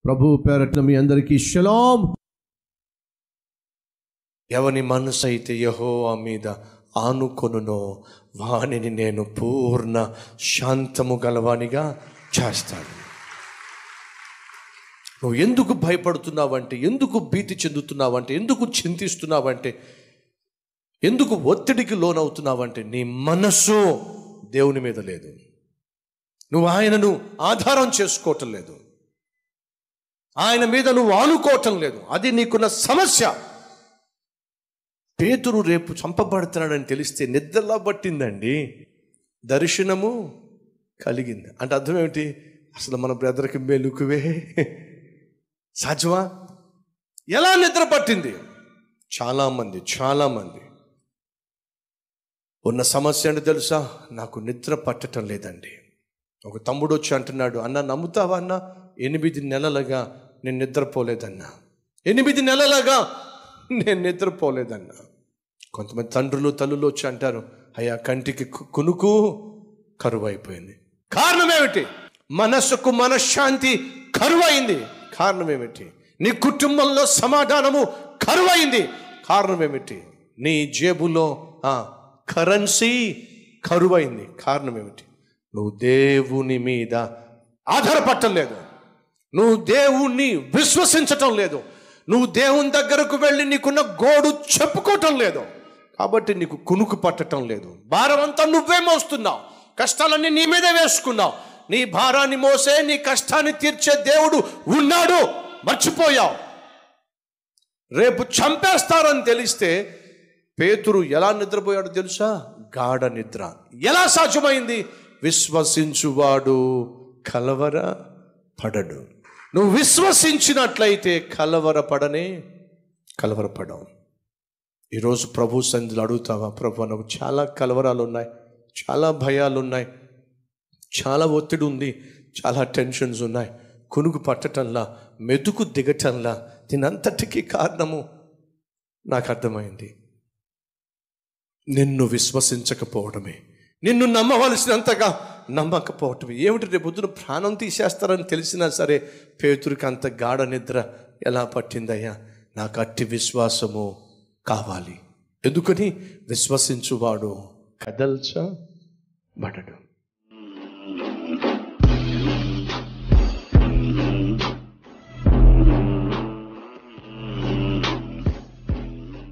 ప్రభు పేరట్న మీ అందరికీ షలాం ఎవని మనసు అయితే యహోవా మీద ఆనుకొనునో వానిని నేను పూర్ణ శాంతము గలవానిగా చేస్తాను నువ్వు ఎందుకు భయపడుతున్నావంటే ఎందుకు భీతి చెందుతున్నావంటే ఎందుకు చింతిస్తున్నావంటే ఎందుకు ఒత్తిడికి లోనవుతున్నావంటే నీ మనస్సు దేవుని మీద లేదు నువ్వు ఆయనను ఆధారం చేసుకోవటం లేదు ఆయన మీద నువ్వు ఆనుకోవటం లేదు అది నీకున్న సమస్య పేతురు రేపు చంపబడుతున్నాడని తెలిస్తే నిద్రలా పట్టిందండి దర్శనము కలిగింది అంటే అర్థం ఏమిటి అసలు మన బ్రదర్కి మెలుకువే సాధ్యమా ఎలా నిద్ర పట్టింది చాలామంది చాలామంది ఉన్న సమస్య అంటే తెలుసా నాకు నిద్ర పట్టడం లేదండి ఒక తమ్ముడు వచ్చి అంటున్నాడు అన్న నమ్ముతావా అన్న ఎనిమిది నెలలుగా నేను నిద్రపోలేదన్నా ఎనిమిది నెలలుగా నేను నిద్రపోలేదన్నా కొంతమంది తండ్రులు తల్లులు వచ్చి అంటారు అయ్యా కంటికి కు- కునుకు కరువు అయిపోయింది కారణం ఏమిటి మనస్సుకు మనశ్శాంతి కరువైంది కారణం ఏమిటి నీ కుటుంబంలో సమాధానము కరువైంది కారణం ఏమిటి నీ జేబులో ఆ, కరెన్సీ కరువైంది కారణం ఏమిటి నువ్వు దేవుని మీద ఆధారపడటం లేదు నువ్వు దేవుణ్ణి విశ్వసించటం లేదు నువ్వు దేవుని దగ్గరకు వెళ్ళి నీకున్న గోడు చెప్పుకోవటం లేదు కాబట్టి నీకు కునుకు పట్టటం లేదు భారం అంతా నువ్వే మోస్తున్నావు కష్టాలన్నీ నీ మీదే వేసుకున్నావు నీ భారాన్ని మోసే నీ కష్టాన్ని తీర్చే దేవుడు ఉన్నాడు మర్చిపోయావు రేపు చంపేస్తారని తెలిస్తే పేతురు ఎలా నిద్రపోయాడో తెలుసా గాఢ నిద్ర ఎలా సాధ్యమైంది విశ్వసించువాడు కలవర పడడు నువ్వు విశ్వసించినట్లయితే కలవరపడనే కలవరపడవు ఈరోజు ప్రభు సంధిలో అడుగుతావా ప్రభు నాకు చాలా కలవరాలు ఉన్నాయి చాలా భయాలు ఉన్నాయి చాలా ఒత్తిడి ఉంది చాలా టెన్షన్స్ ఉన్నాయి కునుకు పట్టటంలా మెతుకు దిగటంలా దీనంతటికీ కారణము నాకు అర్థమైంది నిన్ను విశ్వసించకపోవడమే నిన్ను నమ్మవలసినంతగా నమ్మకపోవటమే ఏమిటి రేపు పొద్దున ప్రాణం తీసేస్తారని తెలిసినా సరే పేతురికి అంత గాఢ నిద్ర ఎలా పట్టిందయ్యా నాకు అట్టి విశ్వాసము కావాలి ఎందుకని విశ్వసించువాడు కదల్చబడడు